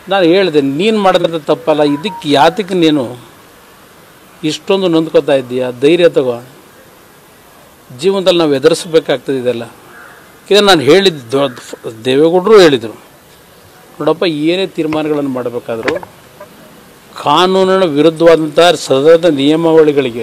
ನಾನು ಹೇಳಿದೆ ನೀನು ಮಾಡಿದ್ರೆ ತಪ್ಪಲ್ಲ ಇದಕ್ಕೆ ಯಾತಕ್ಕೆ ನೀನು ಇಷ್ಟೊಂದು ನೊಂದ್ಕೋತಾ ಇದ್ದೀಯಾ ಧೈರ್ಯ ತಗೋ ಜೀವನದಲ್ಲಿ ನಾವು ಎದುರಿಸ್ಬೇಕಾಗ್ತದೆ ಇದೆಲ್ಲ ಇದನ್ನು ನಾನು ಹೇಳಿದ್ದು ದೇವೇಗೌಡರು ಹೇಳಿದರು ನೋಡಪ್ಪ ಏನೇ ತೀರ್ಮಾನಗಳನ್ನು ಮಾಡಬೇಕಾದ್ರೂ ಕಾನೂನಿನ ವಿರುದ್ಧವಾದಂಥ ಸದನದ ನಿಯಮಾವಳಿಗಳಿಗೆ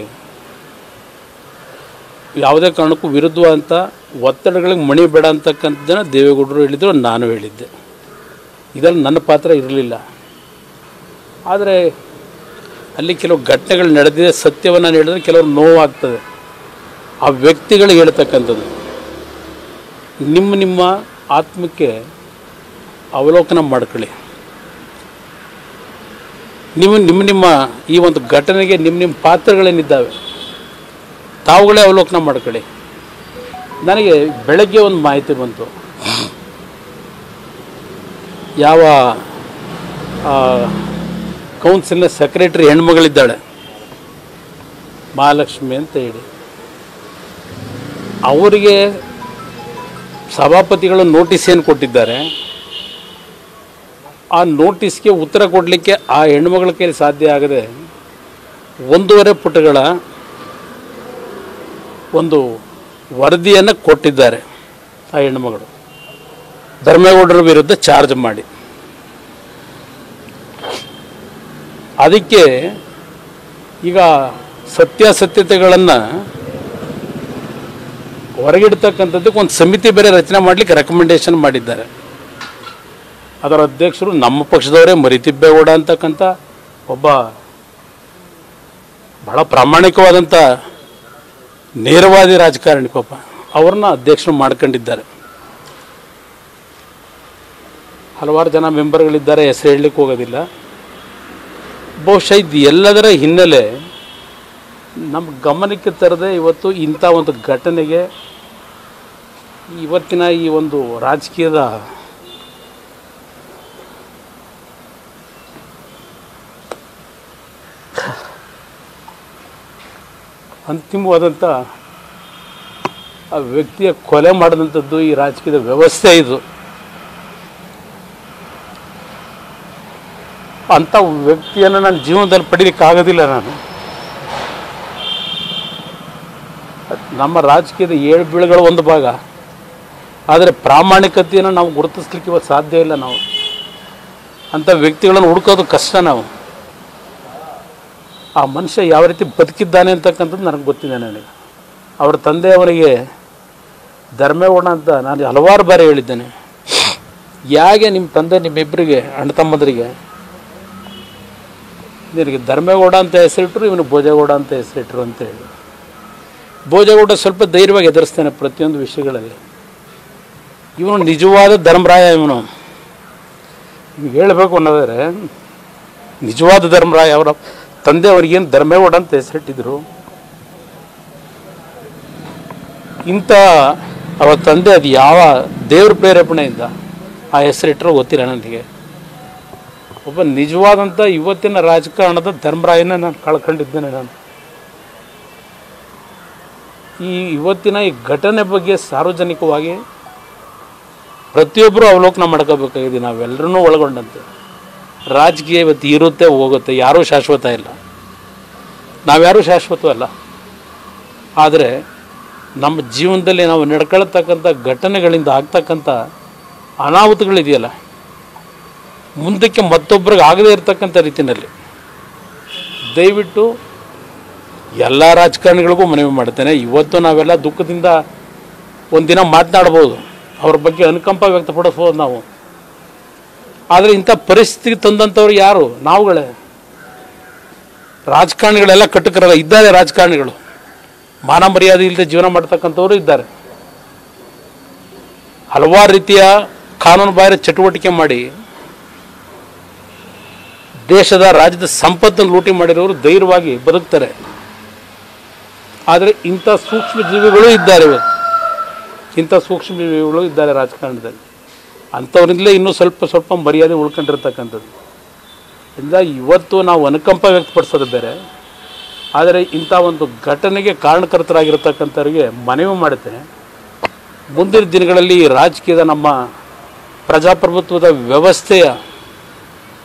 ಯಾವುದೇ ಕಾರಣಕ್ಕೂ ವಿರುದ್ಧವಾದಂಥ ಒತ್ತಡಗಳಿಗೆ ಮಣಿ ಬೇಡ ಅಂತಕ್ಕಂಥದ್ದನ್ನು ದೇವೇಗೌಡರು ಹೇಳಿದರು ನಾನು ಹೇಳಿದ್ದೆ ಇದರಲ್ಲಿ ನನ್ನ ಪಾತ್ರ ಇರಲಿಲ್ಲ ಆದರೆ ಅಲ್ಲಿ ಕೆಲವು ಘಟನೆಗಳು ನಡೆದಿದೆ ಸತ್ಯವನ್ನು ಹೇಳಿದ್ರೆ ಕೆಲವರು ನೋವಾಗ್ತದೆ ಆ ವ್ಯಕ್ತಿಗಳಿಗೆ ಹೇಳ್ತಕ್ಕಂಥದ್ದು ನಿಮ್ಮ ನಿಮ್ಮ ಆತ್ಮಕ್ಕೆ ಅವಲೋಕನ ಮಾಡ್ಕೊಳ್ಳಿ ನಿಮ್ಮ ನಿಮ್ಮ ನಿಮ್ಮ ಈ ಒಂದು ಘಟನೆಗೆ ನಿಮ್ಮ ನಿಮ್ಮ ಪಾತ್ರಗಳೇನಿದ್ದಾವೆ ತಾವುಗಳೇ ಅವಲೋಕನ ಮಾಡ್ಕೊಳ್ಳಿ ನನಗೆ ಬೆಳಗ್ಗೆ ಒಂದು ಮಾಹಿತಿ ಬಂತು ಯಾವ ಕೌನ್ಸಿಲ್ನ ಸೆಕ್ರೆಟರಿ ಹೆಣ್ಮಗಳಿದ್ದಾಳೆ ಮಹಾಲಕ್ಷ್ಮಿ ಅಂತ ಹೇಳಿ ಅವರಿಗೆ ಸಭಾಪತಿಗಳು ನೋಟಿಸ್ ಏನು ಕೊಟ್ಟಿದ್ದಾರೆ ಆ ನೋಟಿಸ್ಗೆ ಉತ್ತರ ಕೊಡಲಿಕ್ಕೆ ಆ ಹೆಣ್ಮಗಳ ಕೈಲಿ ಸಾಧ್ಯ ಆಗದೆ ಒಂದೂವರೆ ಪುಟಗಳ ಒಂದು ವರದಿಯನ್ನು ಕೊಟ್ಟಿದ್ದಾರೆ ಆ ಹೆಣ್ಮಗಳು ಧರ್ಮೇಗೌಡರ ವಿರುದ್ಧ ಚಾರ್ಜ್ ಮಾಡಿ ಅದಕ್ಕೆ ಈಗ ಸತ್ಯಾಸತ್ಯತೆಗಳನ್ನು ಹೊರಗಿಡ್ತಕ್ಕಂಥದ್ದಕ್ಕೆ ಒಂದು ಸಮಿತಿ ಬೇರೆ ರಚನೆ ಮಾಡಲಿಕ್ಕೆ ರೆಕಮೆಂಡೇಶನ್ ಮಾಡಿದ್ದಾರೆ ಅದರ ಅಧ್ಯಕ್ಷರು ನಮ್ಮ ಪಕ್ಷದವರೇ ಮರಿತಿಬ್ಬೇಗೌಡ ಅಂತಕ್ಕಂಥ ಒಬ್ಬ ಬಹಳ ಪ್ರಾಮಾಣಿಕವಾದಂಥ ನೇರವಾದಿ ರಾಜಕಾರಣಿ ಪಾಪ ಅವ್ರನ್ನ ಅಧ್ಯಕ್ಷರು ಮಾಡ್ಕೊಂಡಿದ್ದಾರೆ ಹಲವಾರು ಜನ ಮೆಂಬರ್ಗಳಿದ್ದಾರೆ ಹೆಸರು ಹೇಳಲಿಕ್ಕೆ ಹೋಗೋದಿಲ್ಲ ಬಹುಶಃ ಇದು ಎಲ್ಲದರ ಹಿನ್ನೆಲೆ ನಮ್ಮ ಗಮನಕ್ಕೆ ತರದೆ ಇವತ್ತು ಇಂಥ ಒಂದು ಘಟನೆಗೆ ಇವತ್ತಿನ ಈ ಒಂದು ರಾಜಕೀಯದ ಅಂತಿಮವಾದಂಥ ಆ ವ್ಯಕ್ತಿಯ ಕೊಲೆ ಮಾಡಿದಂಥದ್ದು ಈ ರಾಜಕೀಯದ ವ್ಯವಸ್ಥೆ ಇದು ಅಂಥ ವ್ಯಕ್ತಿಯನ್ನು ನನ್ನ ಜೀವನದಲ್ಲಿ ಪಡೀಲಿಕ್ಕೆ ಆಗೋದಿಲ್ಲ ನಾನು ನಮ್ಮ ರಾಜಕೀಯದ ಏಳು ಬೀಳುಗಳ ಒಂದು ಭಾಗ ಆದರೆ ಪ್ರಾಮಾಣಿಕತೆಯನ್ನು ನಾವು ಗುರುತಿಸ್ಲಿಕ್ಕೆ ಇವತ್ತು ಸಾಧ್ಯ ಇಲ್ಲ ನಾವು ಅಂಥ ವ್ಯಕ್ತಿಗಳನ್ನು ಹುಡುಕೋದು ಕಷ್ಟ ನಾವು ಆ ಮನುಷ್ಯ ಯಾವ ರೀತಿ ಬದುಕಿದ್ದಾನೆ ಅಂತಕ್ಕಂಥದ್ದು ನನಗೆ ಗೊತ್ತಿದೆ ನನಗೆ ಅವರ ತಂದೆಯವರಿಗೆ ಧರ್ಮೇಗೌಡ ಅಂತ ನಾನು ಹಲವಾರು ಬಾರಿ ಹೇಳಿದ್ದೇನೆ ಯಾಕೆ ನಿಮ್ಮ ತಂದೆ ನಿಮ್ಮಿಬ್ಬರಿಗೆ ಅಣ್ಣ ತಮ್ಮಂದರಿಗೆ ನಿನಗೆ ಧರ್ಮೇಗೌಡ ಅಂತ ಹೆಸರಿಟ್ರು ಇವನು ಭೋಜೇಗೌಡ ಅಂತ ಹೆಸರಿಟ್ರು ಅಂತ ಹೇಳಿ ಭೋಜೇಗೌಡ ಸ್ವಲ್ಪ ಧೈರ್ಯವಾಗಿ ಎದುರಿಸ್ತಾನೆ ಪ್ರತಿಯೊಂದು ವಿಷಯಗಳಲ್ಲಿ ಇವನು ನಿಜವಾದ ಧರ್ಮರಾಯ ಇವನು ನಿಮ್ಗೆ ಹೇಳಬೇಕು ಅನ್ನೋದಾದ್ರೆ ನಿಜವಾದ ಧರ್ಮರಾಯ ಅವರ ತಂದೆ ಅವರಿಗೇನು ಧರ್ಮೇಗೌಡ ಅಂತ ಹೆಸರಿಟ್ಟಿದ್ರು ಇಂಥ ಅವರ ತಂದೆ ಅದು ಯಾವ ದೇವ್ರ ಪ್ರೇರೇಪಣೆಯಿಂದ ಆ ಹೆಸರಿಟ್ಟರು ಗೊತ್ತಿಲ್ಲ ನನಗೆ ಒಬ್ಬ ನಿಜವಾದಂಥ ಇವತ್ತಿನ ರಾಜಕಾರಣದ ಧರ್ಮರಾಯನ ನಾನು ಕಳ್ಕೊಂಡಿದ್ದೇನೆ ನಾನು ಈ ಇವತ್ತಿನ ಈ ಘಟನೆ ಬಗ್ಗೆ ಸಾರ್ವಜನಿಕವಾಗಿ ಪ್ರತಿಯೊಬ್ಬರು ಅವಲೋಕನ ಮಾಡ್ಕೋಬೇಕಾಗಿದೆ ನಾವೆಲ್ಲರೂ ಒಳಗೊಂಡಂತೆ ರಾಜಕೀಯ ಇವತ್ತು ಇರುತ್ತೆ ಹೋಗುತ್ತೆ ಯಾರೂ ಶಾಶ್ವತ ಇಲ್ಲ ನಾವ್ಯಾರೂ ಶಾಶ್ವತವಲ್ಲ ಆದರೆ ನಮ್ಮ ಜೀವನದಲ್ಲಿ ನಾವು ನಡ್ಕೊಳ್ತಕ್ಕಂಥ ಘಟನೆಗಳಿಂದ ಆಗ್ತಕ್ಕಂಥ ಅನಾಹುತಗಳಿದೆಯಲ್ಲ ಮುಂದಕ್ಕೆ ಮತ್ತೊಬ್ಬರಿಗೆ ಆಗದೇ ಇರತಕ್ಕಂಥ ರೀತಿಯಲ್ಲಿ ದಯವಿಟ್ಟು ಎಲ್ಲ ರಾಜಕಾರಣಿಗಳಿಗೂ ಮನವಿ ಮಾಡ್ತೇನೆ ಇವತ್ತು ನಾವೆಲ್ಲ ದುಃಖದಿಂದ ಒಂದಿನ ಮಾತನಾಡ್ಬೋದು ಅವ್ರ ಬಗ್ಗೆ ಅನುಕಂಪ ವ್ಯಕ್ತಪಡಿಸ್ಬೋದು ನಾವು ಆದರೆ ಇಂಥ ಪರಿಸ್ಥಿತಿಗೆ ತಂದಂಥವ್ರು ಯಾರು ನಾವುಗಳೇ ರಾಜಕಾರಣಿಗಳೆಲ್ಲ ಕಟ್ಟಕರಲ್ಲ ಇದ್ದಾರೆ ರಾಜಕಾರಣಿಗಳು ಮಾನ ಮರ್ಯಾದೆ ಇಲ್ಲದೆ ಜೀವನ ಮಾಡ್ತಕ್ಕಂಥವ್ರು ಇದ್ದಾರೆ ಹಲವಾರು ರೀತಿಯ ಕಾನೂನು ಬಾಹಿರ ಚಟುವಟಿಕೆ ಮಾಡಿ ದೇಶದ ರಾಜ್ಯದ ಸಂಪತ್ತನ್ನು ಲೂಟಿ ಮಾಡಿರೋರು ಧೈರ್ಯವಾಗಿ ಬದುಕ್ತಾರೆ ಆದರೆ ಇಂಥ ಸೂಕ್ಷ್ಮ ಜೀವಿಗಳು ಇದ್ದಾರೆ ಇವತ್ತು ಇಂಥ ಸೂಕ್ಷ್ಮ ಜೀವಿಗಳು ಇದ್ದಾರೆ ರಾಜಕಾರಣದಲ್ಲಿ ಅಂಥವ್ರಿಂದಲೇ ಇನ್ನೂ ಸ್ವಲ್ಪ ಸ್ವಲ್ಪ ಮರ್ಯಾದೆ ಉಳ್ಕೊಂಡಿರ್ತಕ್ಕಂಥದ್ದು ಇಂದ ಇವತ್ತು ನಾವು ಅನುಕಂಪ ವ್ಯಕ್ತಪಡಿಸೋದು ಬೇರೆ ಆದರೆ ಇಂಥ ಒಂದು ಘಟನೆಗೆ ಕಾರಣಕರ್ತರಾಗಿರ್ತಕ್ಕಂಥವ್ರಿಗೆ ಮನವಿ ಮಾಡುತ್ತೇನೆ ಮುಂದಿನ ದಿನಗಳಲ್ಲಿ ಈ ರಾಜಕೀಯದ ನಮ್ಮ ಪ್ರಜಾಪ್ರಭುತ್ವದ ವ್ಯವಸ್ಥೆಯ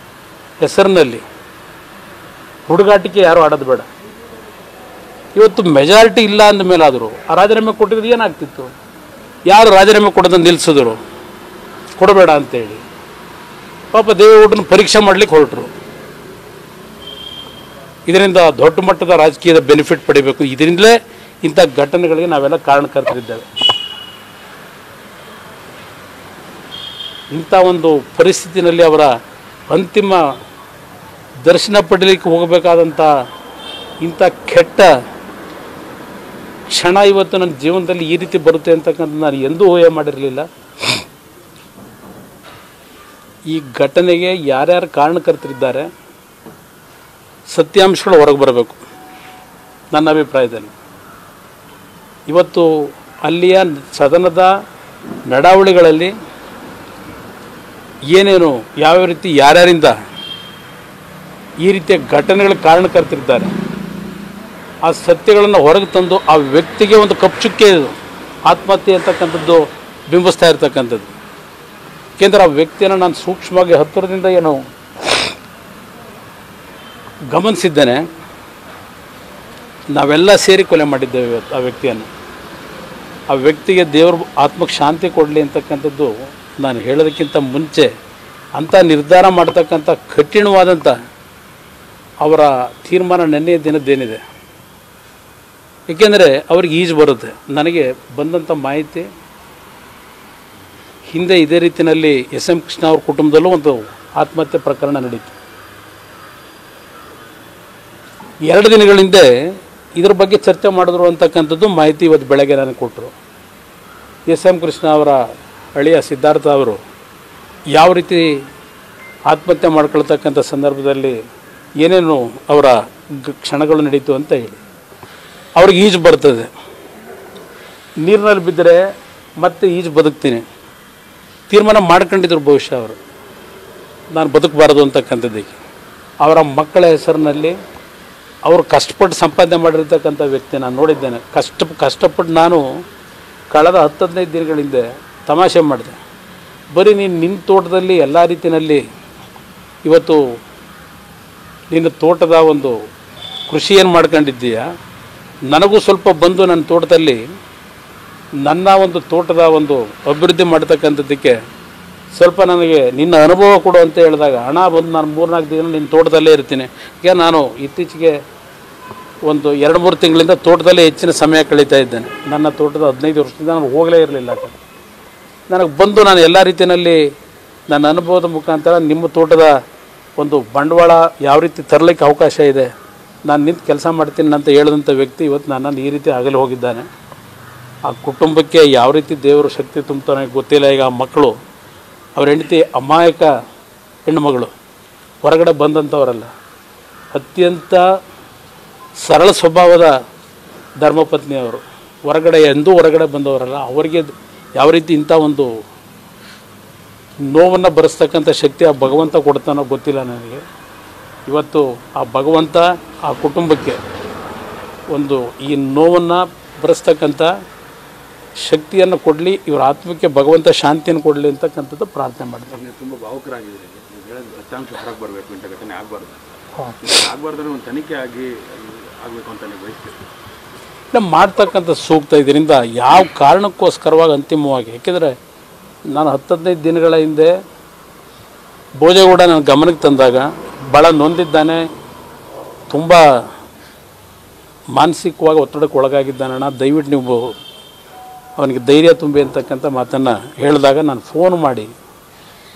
ಹೆಸರಿನಲ್ಲಿ ಹುಡುಗಾಟಿಕೆ ಯಾರು ಆಡೋದು ಬೇಡ ಇವತ್ತು ಮೆಜಾರಿಟಿ ಇಲ್ಲ ಅಂದ ಮೇಲಾದರೂ ಆ ರಾಜೀನಾಮೆ ಕೊಟ್ಟಿದ್ರೆ ಏನಾಗ್ತಿತ್ತು ಯಾರು ರಾಜೀನಾಮೆ ಕೊಡೋದನ್ನು ನಿಲ್ಲಿಸಿದ್ರು ಕೊಡಬೇಡ ಅಂತೇಳಿ ಪಾಪ ದೇವೇಗೌಡನ ಪರೀಕ್ಷೆ ಮಾಡ್ಲಿಕ್ಕೆ ಹೊರಟರು ಇದರಿಂದ ದೊಡ್ಡ ಮಟ್ಟದ ರಾಜಕೀಯದ ಬೆನಿಫಿಟ್ ಪಡಿಬೇಕು ಇದರಿಂದಲೇ ಇಂಥ ಘಟನೆಗಳಿಗೆ ನಾವೆಲ್ಲ ಕಾರಣಕರ್ತರಿದ್ದೇವೆ ಇಂಥ ಒಂದು ಪರಿಸ್ಥಿತಿನಲ್ಲಿ ಅವರ ಅಂತಿಮ ದರ್ಶನ ಪಡೀಲಿಕ್ಕೆ ಹೋಗಬೇಕಾದಂಥ ಇಂಥ ಕೆಟ್ಟ ಕ್ಷಣ ಇವತ್ತು ನನ್ನ ಜೀವನದಲ್ಲಿ ಈ ರೀತಿ ಬರುತ್ತೆ ಅಂತಕ್ಕಂಥ ನಾನು ಎಂದೂ ಊಹೆ ಮಾಡಿರಲಿಲ್ಲ ಈ ಘಟನೆಗೆ ಯಾರ್ಯಾರು ಕಾರಣಕರ್ತರಿದ್ದಾರೆ ಸತ್ಯಾಂಶಗಳು ಹೊರಗೆ ಬರಬೇಕು ನನ್ನ ಅಭಿಪ್ರಾಯದಲ್ಲಿ ಇವತ್ತು ಅಲ್ಲಿಯ ಸದನದ ನಡಾವಳಿಗಳಲ್ಲಿ ಏನೇನು ಯಾವ ರೀತಿ ಯಾರ್ಯಾರಿಂದ ಈ ರೀತಿಯ ಘಟನೆಗಳ ಕಾರಣಕರ್ತಿದ್ದಾರೆ ಆ ಸತ್ಯಗಳನ್ನು ಹೊರಗೆ ತಂದು ಆ ವ್ಯಕ್ತಿಗೆ ಒಂದು ಕಪ್ಪುಚುಕ್ಕೆ ಇದು ಆತ್ಮಹತ್ಯೆ ಅಂತಕ್ಕಂಥದ್ದು ಬಿಂಬಿಸ್ತಾ ಇರ್ತಕ್ಕಂಥದ್ದು ಏಕೆಂದರೆ ಆ ವ್ಯಕ್ತಿಯನ್ನು ನಾನು ಸೂಕ್ಷ್ಮವಾಗಿ ಹತ್ತಿರದಿಂದ ಏನು ಗಮನಿಸಿದ್ದೇನೆ ನಾವೆಲ್ಲ ಸೇರಿ ಕೊಲೆ ಮಾಡಿದ್ದೇವೆ ಇವತ್ತು ಆ ವ್ಯಕ್ತಿಯನ್ನು ಆ ವ್ಯಕ್ತಿಗೆ ದೇವರು ಆತ್ಮಕ್ಕೆ ಶಾಂತಿ ಕೊಡಲಿ ಅಂತಕ್ಕಂಥದ್ದು ನಾನು ಹೇಳೋದಕ್ಕಿಂತ ಮುಂಚೆ ಅಂಥ ನಿರ್ಧಾರ ಮಾಡ್ತಕ್ಕಂಥ ಕಠಿಣವಾದಂಥ ಅವರ ತೀರ್ಮಾನ ನೆನ್ನೆಯ ದಿನದ್ದೇನಿದೆ ಏಕೆಂದರೆ ಅವ್ರಿಗೆ ಈಜು ಬರುತ್ತೆ ನನಗೆ ಬಂದಂಥ ಮಾಹಿತಿ ಹಿಂದೆ ಇದೇ ರೀತಿಯಲ್ಲಿ ಎಸ್ ಎಂ ಕೃಷ್ಣ ಅವ್ರ ಕುಟುಂಬದಲ್ಲೂ ಒಂದು ಆತ್ಮಹತ್ಯೆ ಪ್ರಕರಣ ನಡೀತು ಎರಡು ದಿನಗಳ ಹಿಂದೆ ಇದ್ರ ಬಗ್ಗೆ ಚರ್ಚೆ ಮಾಡಿದ್ರು ಅಂತಕ್ಕಂಥದ್ದು ಮಾಹಿತಿ ಇವತ್ತು ಬೆಳಗ್ಗೆ ನನಗೆ ಕೊಟ್ಟರು ಎಸ್ ಎಂ ಕೃಷ್ಣ ಅವರ ಅಳಿಯ ಸಿದ್ಧಾರ್ಥ ಅವರು ಯಾವ ರೀತಿ ಆತ್ಮಹತ್ಯೆ ಮಾಡ್ಕೊಳ್ತಕ್ಕಂಥ ಸಂದರ್ಭದಲ್ಲಿ ಏನೇನು ಅವರ ಗ- ಕ್ಷಣಗಳು ನಡೀತು ಅಂತ ಹೇಳಿ ಅವ್ರಿಗೆ ಈಜು ಬರ್ತದೆ ನೀರಿನಲ್ಲಿ ಬಿದ್ದರೆ ಮತ್ತೆ ಈಜು ಬದುಕ್ತೀನಿ ತೀರ್ಮಾನ ಮಾಡ್ಕೊಂಡಿದ್ರು ಬಹುಶಃ ಅವರು ನಾನು ಬದುಕಬಾರದು ಅಂತಕ್ಕಂಥದ್ದಕ್ಕೆ ಅವರ ಮಕ್ಕಳ ಹೆಸರಿನಲ್ಲಿ ಅವರು ಕಷ್ಟಪಟ್ಟು ಸಂಪಾದನೆ ಮಾಡಿರ್ತಕ್ಕಂಥ ವ್ಯಕ್ತಿ ನಾನು ನೋಡಿದ್ದೇನೆ ಕಷ್ಟ ಕಷ್ಟಪಟ್ಟು ನಾನು ಕಳೆದ ಹತ್ತು ಹದಿನೈದು ದಿನಗಳ ಹಿಂದೆ ತಮಾಷೆ ಮಾಡಿದೆ ಬರೀ ನೀನು ನಿನ್ನ ತೋಟದಲ್ಲಿ ಎಲ್ಲ ರೀತಿಯಲ್ಲಿ ಇವತ್ತು ನಿನ್ನ ತೋಟದ ಒಂದು ಕೃಷಿ ಏನು ಮಾಡ್ಕೊಂಡಿದ್ದೀಯ ನನಗೂ ಸ್ವಲ್ಪ ಬಂದು ನನ್ನ ತೋಟದಲ್ಲಿ ನನ್ನ ಒಂದು ತೋಟದ ಒಂದು ಅಭಿವೃದ್ಧಿ ಮಾಡ್ತಕ್ಕಂಥದ್ದಕ್ಕೆ ಸ್ವಲ್ಪ ನನಗೆ ನಿನ್ನ ಅನುಭವ ಕೊಡು ಅಂತ ಹೇಳಿದಾಗ ಹಣ ಬಂದು ನಾನು ಮೂರ್ನಾಲ್ಕು ದಿನ ನಿನ್ನ ತೋಟದಲ್ಲೇ ಇರ್ತೀನಿ ಈಗ ನಾನು ಇತ್ತೀಚೆಗೆ ಒಂದು ಎರಡು ಮೂರು ತಿಂಗಳಿಂದ ತೋಟದಲ್ಲೇ ಹೆಚ್ಚಿನ ಸಮಯ ಕಳೀತಾ ಇದ್ದೇನೆ ನನ್ನ ತೋಟದ ಹದಿನೈದು ವರ್ಷದಿಂದ ನಾನು ಹೋಗಲೇ ಇರಲಿಲ್ಲ ಆ ಕಡೆ ನನಗೆ ಬಂದು ನಾನು ಎಲ್ಲ ರೀತಿಯಲ್ಲಿ ನನ್ನ ಅನುಭವದ ಮುಖಾಂತರ ನಿಮ್ಮ ತೋಟದ ಒಂದು ಬಂಡವಾಳ ಯಾವ ರೀತಿ ತರಲಿಕ್ಕೆ ಅವಕಾಶ ಇದೆ ನಾನು ನಿಂತು ಕೆಲಸ ಮಾಡ್ತೀನಿ ಅಂತ ಹೇಳಿದಂಥ ವ್ಯಕ್ತಿ ಇವತ್ತು ನನ್ನನ್ನು ಈ ರೀತಿ ಆಗಲಿ ಹೋಗಿದ್ದಾನೆ ಆ ಕುಟುಂಬಕ್ಕೆ ಯಾವ ರೀತಿ ದೇವರು ಶಕ್ತಿ ತುಂಬ್ತಾನೆ ಗೊತ್ತಿಲ್ಲ ಈಗ ಆ ಮಕ್ಕಳು ಅವ್ರ ಹೆಂಡತಿ ಅಮಾಯಕ ಹೆಣ್ಣುಮಗಳು ಹೊರಗಡೆ ಬಂದಂಥವರಲ್ಲ ಅತ್ಯಂತ ಸರಳ ಸ್ವಭಾವದ ಧರ್ಮಪತ್ನಿ ಅವರು ಹೊರಗಡೆ ಎಂದೂ ಹೊರಗಡೆ ಬಂದವರಲ್ಲ ಅವರಿಗೆ ಯಾವ ರೀತಿ ಇಂಥ ಒಂದು ನೋವನ್ನು ಬರೆಸ್ತಕ್ಕಂಥ ಶಕ್ತಿ ಆ ಭಗವಂತ ಕೊಡ್ತಾನೋ ಗೊತ್ತಿಲ್ಲ ನನಗೆ ಇವತ್ತು ಆ ಭಗವಂತ ಆ ಕುಟುಂಬಕ್ಕೆ ಒಂದು ಈ ನೋವನ್ನು ಬರೆಸ್ತಕ್ಕಂಥ ಶಕ್ತಿಯನ್ನು ಕೊಡಲಿ ಇವರ ಆತ್ಮಕ್ಕೆ ಭಗವಂತ ಶಾಂತಿಯನ್ನು ಕೊಡಲಿ ಅಂತಕ್ಕಂಥದ್ದು ಪ್ರಾರ್ಥನೆ ಮಾಡ್ತೀನಿ ನೀವು ತುಂಬ ಭಾವುಕರಾಗಿದ್ದೀರಿ ನೀವು ಹೇಳಿದ ಸತ್ಯಾಂಶ ಹೊರಗೆ ಬರಬೇಕು ಇಂಥ ಘಟನೆ ಆಗಬಾರ್ದು ಆಗಬಾರ್ದ್ರೆ ಒಂದು ತನಿಖೆ ಆಗಿ ಆಗಬೇಕು ಅಂತ ನೀವು ಬಯಸ್ತೀರಿ ಇಲ್ಲ ಮಾಡ್ತಕ್ಕಂಥ ಸೂಕ್ತ ಇದರಿಂದ ಯಾವ ಕಾರಣಕ್ಕೋಸ್ಕರವಾಗಿ ಅಂತಿಮವಾಗಿ ಯಾಕೆಂದರೆ ನಾನು ಹತ್ತು ಹದಿನೈದು ದಿನಗಳ ಹಿಂದೆ ಭೋಜೇಗೌಡ ನನ್ನ ಗಮನಕ್ಕೆ ತಂದಾಗ ಭಾಳ ನೊಂದಿದ್ದಾನೆ ತುಂಬ ಮಾನಸಿಕವಾಗಿ ಒತ್ತಡಕ್ಕೆ ಒಳಗಾಗಿದ್ದಾನಣ್ಣ ದಯವಿಟ್ಟು ನೀವು ಅವನಿಗೆ ಧೈರ್ಯ ತುಂಬಿ ಅಂತಕ್ಕಂಥ ಮಾತನ್ನು ಹೇಳಿದಾಗ ನಾನು ಫೋನ್ ಮಾಡಿ